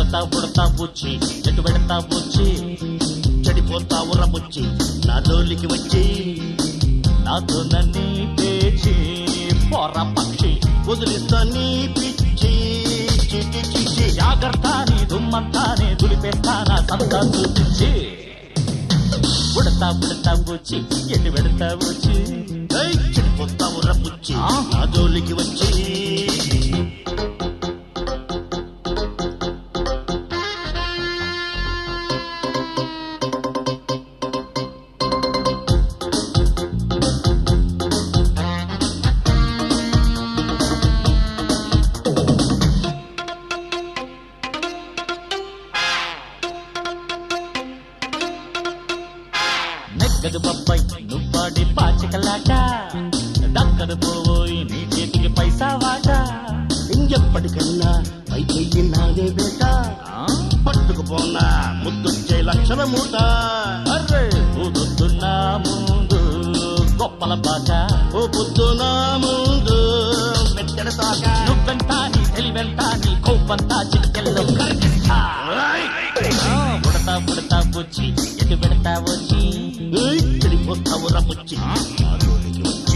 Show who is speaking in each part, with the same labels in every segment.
Speaker 1: ఉడతా ఉడతా బుచ్చి ఎటు పెడతా బుచ్చి చెడిపోతావు రబుచ్చి నా జోలికి వచ్చి నాతో నన్ను పేచి పొర పక్షి వదిలిస్తా నీ పిచ్చి చిచి చిచి జాగ్రత్త నీ దుమ్మంతానే దులిపేస్తానా సంతా చూపించి ఉడతా ఉడతా బుచ్చి ఎటు పెడతా బుచ్చి ఏయ్, చెడిపోతావు రబుచ్చి నా జోలికి వచ్చి నెగ్గదు బొబ్బాయి నువ్వాడి పాచికలాట దక్కదు పోయి నీ చేతికి పైసా వాట
Speaker 2: ఇంకెప్పటికన్నా పై చెయ్యి నాదే బేట
Speaker 1: ఆ?
Speaker 2: పట్టుకుపోనా ముద్దొచ్చే లక్షల మూట
Speaker 1: అర్రే ఊదుతున్నా ముందు గొప్పల బాట
Speaker 2: ఓ పొద్దు నా ముందు మెత్తడ తాక
Speaker 1: నువ్వెంత నీ తెలివెంత నీ కోపంతా చిక్కెల్లో కరిగిస్తా ఆ, ఉడతా ఉడతా బుచ్చి ఎటు పెడతా వచ్చి
Speaker 2: ఏయ్, చెడిపోతావు రబుచ్చి నా జోలికి వచ్చి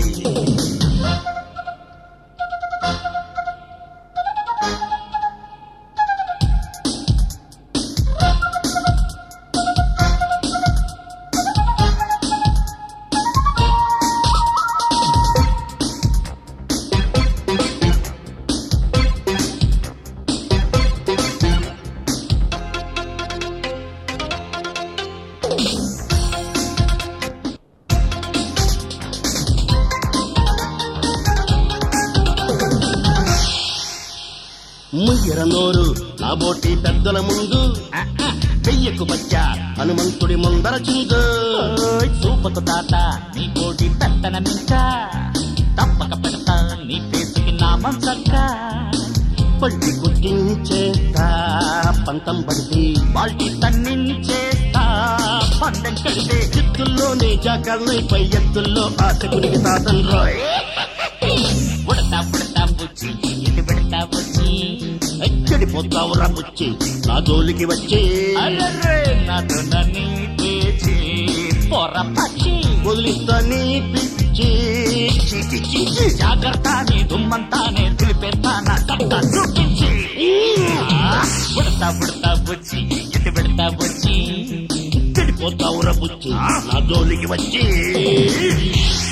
Speaker 2: ముయ్యర నోరు నా బోటి పెద్దల ముందు ఆ, ఆ, వెయ్యకు బచ్చా హనుమంతుడి ముందర చిందు
Speaker 1: ఓయ్ చూపకు తాత నీ కోటి పెట్టన మింకా తప్పక పెడతా నీ ఫేసుకి నామం చక్క
Speaker 2: పట్టి కుట్టించేస్తా పంతం పడితే
Speaker 1: బాల్టీ తన్నించేస్తా పందెం కడితే
Speaker 2: చిత్తుల్లోనే జాకర్లై పై ఎత్తుల్లో ఆశకునికి తాతన్ రాయ్
Speaker 1: ఉడతా ఉడతా బుచ్చి ఎటు పెడతా వచ్చి
Speaker 2: చెడిపోతావు రబుచ్చి నా జోలికి వచ్చి
Speaker 1: అర్రే నాతో నన్ను పేచి పొర పక్షి
Speaker 2: వదిలిస్తా నీ పిచ్చి చిచి చిచి
Speaker 1: జాగ్రత్త నీ దుమ్మంతానే తులిపేస్తానా కట్ట చూపించి ఉడతా ఉడతా బుచ్చి ఎటు పెడతా వచ్చి
Speaker 2: చెడిపోతావు రబుచ్చి నా జోలికి వచ్చి